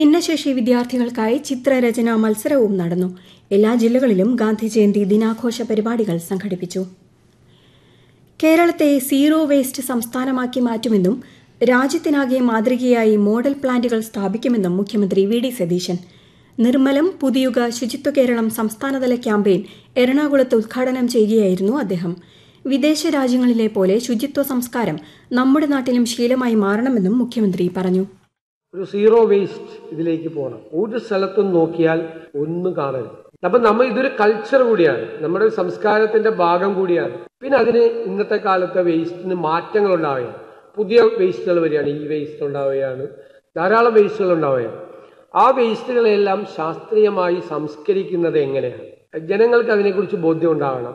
ഭിന്നശേഷി വിദ്യാർത്ഥികൾക്കായി ചിത്രരചനാ മത്സരവും നടന്നു എല്ലാ ജില്ലകളിലും ഗാന്ധി ജയന്തി ദിനാഘോഷ പരിപാടികൾ സംഘടിപ്പിച്ചു കേരളത്തെ സീറോ വേസ്റ്റ് സംസ്ഥാനമാക്കി മാറ്റുമെന്നും രാജ്യത്തിനാകെ മാതൃകയായി മോഡൽ പ്ലാന്റുകൾ സ്ഥാപിക്കുമെന്നും മുഖ്യമന്ത്രി വി ഡി സതീശൻ നിർമ്മലം പുതിയുഗ ശുചിത്വ കേരളം സംസ്ഥാനതല ക്യാമ്പയിൻ എറണാകുളത്ത് ഉദ്ഘാടനം ചെയ്യുകയായിരുന്നു അദ്ദേഹം വിദേശ രാജ്യങ്ങളിലെ പോലെ ശുചിത്വ സംസ്കാരം നമ്മുടെ നാട്ടിലും ശീലമായി മാറണമെന്നും മുഖ്യമന്ത്രി പറഞ്ഞു ഒരു സീറോ വേസ്റ്റ് ഇതിലേക്ക് പോകണം ഒരു സ്ഥലത്തും നോക്കിയാൽ ഒന്നും കാണരുത് അപ്പൊ നമ്മൾ ഇതൊരു കൾച്ചർ കൂടിയാണ് നമ്മുടെ ഒരു സംസ്കാരത്തിന്റെ ഭാഗം കൂടിയാണ് പിന്നെ അതിന് ഇന്നത്തെ കാലത്തെ വേസ്റ്റിന് മാറ്റങ്ങൾ ഉണ്ടാവുകയാണ് പുതിയ വേസ്റ്റുകൾ വരികയാണ് ഈ വേസ്റ്റ് ഉണ്ടാവുകയാണ് ധാരാളം വേസ്റ്റുകൾ ഉണ്ടാവുകയാണ് ആ വേസ്റ്റുകളെല്ലാം ശാസ്ത്രീയമായി സംസ്കരിക്കുന്നത് എങ്ങനെയാണ് ജനങ്ങൾക്ക് അതിനെക്കുറിച്ച് ബോധ്യം ഉണ്ടാവണം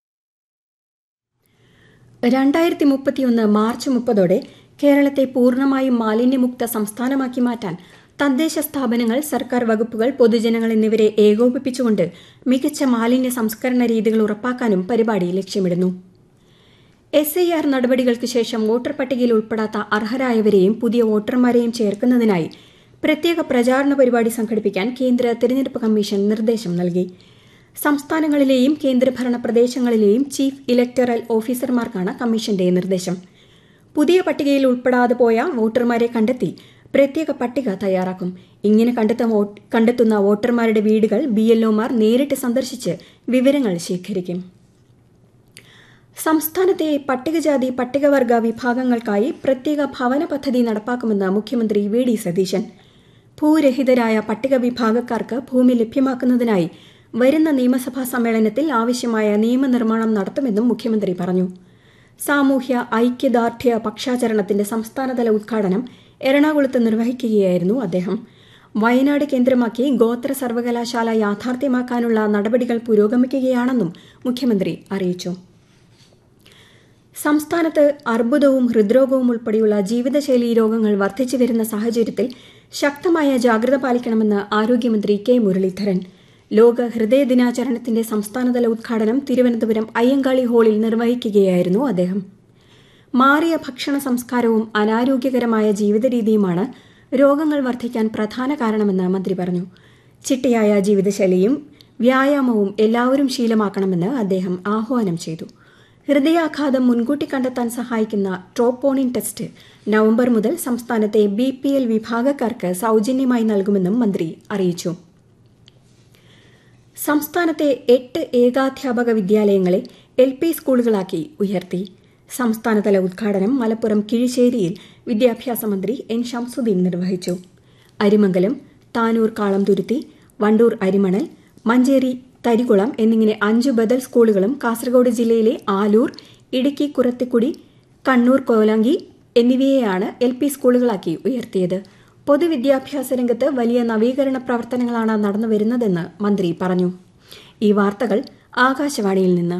രണ്ടായിരത്തി മുപ്പത്തിയൊന്ന് മാർച്ച് മുപ്പതോടെ കേരളത്തെ പൂർണ്ണമായും മാലിന്യമുക്ത സംസ്ഥാനമാക്കി മാറ്റാൻ തദ്ദേശ സ്ഥാപനങ്ങൾ സർക്കാർ വകുപ്പുകൾ പൊതുജനങ്ങൾ എന്നിവരെ ഏകോപിപ്പിച്ചുകൊണ്ട് മികച്ച മാലിന്യ സംസ്കരണ രീതികൾ ഉറപ്പാക്കാനും പരിപാടി ലക്ഷ്യമിടുന്നു എസ് ഐ ആർ നടപടികൾക്ക് ശേഷം വോട്ടർ പട്ടികയിൽ ഉൾപ്പെടാത്ത അർഹരായവരെയും പുതിയ വോട്ടർമാരെയും ചേർക്കുന്നതിനായി പ്രത്യേക പ്രചാരണ പരിപാടി സംഘടിപ്പിക്കാൻ കേന്ദ്ര തെരഞ്ഞെടുപ്പ് കമ്മീഷൻ നിർദ്ദേശം നൽകി സംസ്ഥാനങ്ങളിലെയും കേന്ദ്രഭരണ പ്രദേശങ്ങളിലെയും ചീഫ് ഇലക്ടറൽ ഓഫീസർമാർക്കാണ് കമ്മീഷന്റെ നിർദ്ദേശം പുതിയ പട്ടികയിൽ ഉൾപ്പെടാതെ പോയ വോട്ടർമാരെ കണ്ടെത്തി പ്രത്യേക പട്ടിക തയ്യാറാക്കും ഇങ്ങനെ കണ്ടെത്തുന്ന വോട്ടർമാരുടെ വീടുകൾ ബി എൽഒമാർ നേരിട്ട് സന്ദർശിച്ച് വിവരങ്ങൾ ശേഖരിക്കും സംസ്ഥാനത്തെ പട്ടികജാതി പട്ടികവർഗ വിഭാഗങ്ങൾക്കായി പ്രത്യേക ഭവന പദ്ധതി നടപ്പാക്കുമെന്ന് മുഖ്യമന്ത്രി വി ഡി സതീശൻ ഭൂരഹിതരായ പട്ടിക വിഭാഗക്കാർക്ക് ഭൂമി ലഭ്യമാക്കുന്നതിനായി വരുന്ന നിയമസഭാ സമ്മേളനത്തിൽ ആവശ്യമായ നിയമനിർമ്മാണം നടത്തുമെന്നും മുഖ്യമന്ത്രി പറഞ്ഞു സാമൂഹ്യ ഐക്യദാർഢ്യ പക്ഷാചരണത്തിന്റെ സംസ്ഥാനതല ഉദ്ഘാടനം എറണാകുളത്ത് നിർവഹിക്കുകയായിരുന്നു അദ്ദേഹം വയനാട് കേന്ദ്രമാക്കി ഗോത്ര സർവകലാശാല യാഥാർത്ഥ്യമാക്കാനുള്ള നടപടികൾ പുരോഗമിക്കുകയാണെന്നും മുഖ്യമന്ത്രി അറിയിച്ചു സംസ്ഥാനത്ത് അർബുദവും ഹൃദ്രോഗവും ഉൾപ്പെടെയുള്ള ജീവിതശൈലീ രോഗങ്ങൾ വർദ്ധിച്ചു വരുന്ന സാഹചര്യത്തിൽ ശക്തമായ ജാഗ്രത പാലിക്കണമെന്ന് ആരോഗ്യമന്ത്രി കെ മുരളീധരൻ ലോക ഹൃദയ ദിനാചരണത്തിന്റെ സംസ്ഥാനതല ഉദ്ഘാടനം തിരുവനന്തപുരം അയ്യങ്കാളി ഹാളിൽ നിർവഹിക്കുകയായിരുന്നു അദ്ദേഹം മാറിയ ഭക്ഷണ സംസ്കാരവും അനാരോഗ്യകരമായ ജീവിതരീതിയുമാണ് രോഗങ്ങൾ വർദ്ധിക്കാൻ പ്രധാന കാരണമെന്ന് മന്ത്രി പറഞ്ഞു ചിട്ടയായ ജീവിതശൈലിയും വ്യായാമവും എല്ലാവരും ശീലമാക്കണമെന്ന് അദ്ദേഹം ആഹ്വാനം ചെയ്തു ഹൃദയാഘാതം മുൻകൂട്ടി കണ്ടെത്താൻ സഹായിക്കുന്ന ട്രോപ്പോണിൻ ടെസ്റ്റ് നവംബർ മുതൽ സംസ്ഥാനത്തെ ബി പി എൽ വിഭാഗക്കാർക്ക് സൌജന്യമായി നൽകുമെന്നും മന്ത്രി അറിയിച്ചു സംസ്ഥാനത്തെ എട്ട് ഏകാധ്യാപക വിദ്യാലയങ്ങളെ എൽ പി സ്കൂളുകളാക്കി ഉയർത്തി സംസ്ഥാനതല ഉദ്ഘാടനം മലപ്പുറം കിഴിശ്ശേരിയിൽ വിദ്യാഭ്യാസ മന്ത്രി എൻ ഷംസുദ്ദീൻ നിർവഹിച്ചു അരിമംഗലം താനൂർ കാളംതുരുത്തി വണ്ടൂർ അരിമണൽ മഞ്ചേരി തരികുളം എന്നിങ്ങനെ അഞ്ച് ബദൽ സ്കൂളുകളും കാസർഗോഡ് ജില്ലയിലെ ആലൂർ ഇടുക്കി കുറത്തിക്കുടി കണ്ണൂർ കോലാങ്കി എന്നിവയെയാണ് എൽ പി സ്കൂളുകളാക്കി ഉയർത്തിയത് പൊതുവിദ്യാഭ്യാസ രംഗത്ത് വലിയ നവീകരണ പ്രവർത്തനങ്ങളാണ് നടന്നുവരുന്നതെന്ന് മന്ത്രി പറഞ്ഞു ഈ വാർത്തകൾ ആകാശവാണിയിൽ നിന്ന്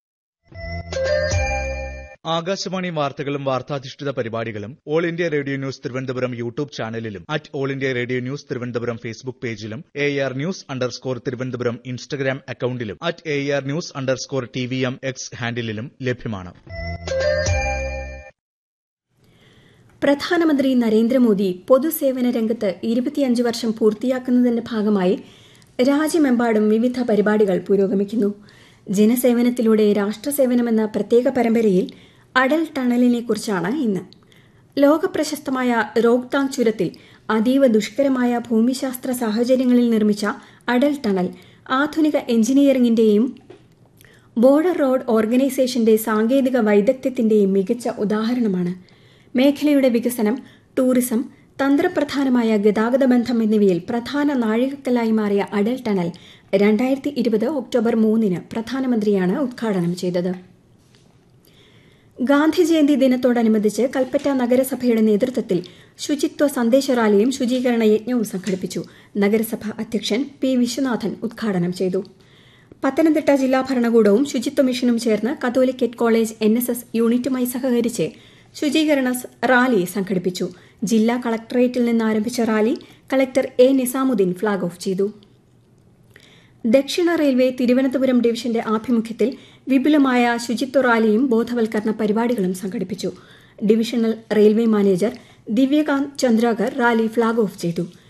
ആകാശവാണി വാർത്തകളും വാർത്താധിഷ്ഠിത പരിപാടികളും all India radio news Thiruvananthapuram YouTube ചാനലിലും at all India radio news Thiruvananthapuram Facebook പേജിലും A R news underscore Thiruvananthapuram Instagram അക്കൌണ്ടിലും at A R news underscore T V M X ഹാൻഡിലും ലഭ്യമാണ് പ്രധാനമന്ത്രി നരേന്ദ്രമോദി പൊതുസേവന രംഗത്ത് ഇരുപത്തിയഞ്ച് വർഷം പൂർത്തിയാക്കുന്നതിന്റെ ഭാഗമായി രാജ്യമെമ്പാടും വിവിധ പരിപാടികൾ പുരോഗമിക്കുന്നു ജനസേവനത്തിലൂടെ രാഷ്ട്രസേവനമെന്ന പ്രത്യേക പരമ്പരയിൽ അടൽ ടണലിനെ കുറിച്ചാണ് ഇന്ന് ലോകപ്രശസ്തമായ റോക്താങ് ചുരത്തിൽ അതീവ ദുഷ്കരമായ ഭൂമിശാസ്ത്ര സാഹചര്യങ്ങളിൽ നിർമ്മിച്ച അടൽ ടണൽ ആധുനിക എഞ്ചിനീയറിംഗിന്റെയും ബോർഡർ റോഡ് ഓർഗനൈസേഷന്റെ സാങ്കേതിക വൈദഗ്ധ്യത്തിന്റെയും മികച്ച ഉദാഹരണമാണ് മേഖലയുടെ വികസനം ടൂറിസം തന്ത്രപ്രധാനമായ ഗതാഗത ബന്ധം എന്നിവയിൽ പ്രധാന നാഴികക്കല്ലായി മാറിയ അടൽ ടണൽ രണ്ടായിരത്തി ഇരുപത് ഒക്ടോബർ മൂന്നിന് പ്രധാനമന്ത്രിയാണ് ഉദ്ഘാടനം ചെയ്തത് ഗാന്ധി ജയന്തി ദിനത്തോടനുബന്ധിച്ച് കൽപ്പറ്റ നഗരസഭയുടെ നേതൃത്വത്തിൽ ശുചിത്വ സന്ദേശ റാലിയും ശുചീകരണ യജ്ഞവും സംഘടിപ്പിച്ചു നഗരസഭ അധ്യക്ഷൻ പി വിശ്വനാഥൻ ഉദ്ഘാടനം ചെയ്തു പത്തനംതിട്ട ജില്ലാ ഭരണകൂടവും ശുചിത്വ മിഷനും ചേർന്ന് Catholicate college N S S യൂണിറ്റുമായി സഹകരിച്ച് ശുചീകരണ റാലി സംഘടിപ്പിച്ചു ജില്ലാ കളക്ടറേറ്റിൽ നിന്ന് ആരംഭിച്ച rally collector A Nizamuddin flag off ചെയ്തു ദക്ഷിണ റെയിൽവേ തിരുവനന്തപുരം ഡിവിഷന്റെ ആഭിമുഖ്യത്തിൽ വിപുലമായ ശുചിത്വ റാലിയും ബോധവൽക്കരണ പരിപാടികളും സംഘടിപ്പിച്ചു divisional railway manager Divyakant Chandrakar rally flag off ചെയ്തു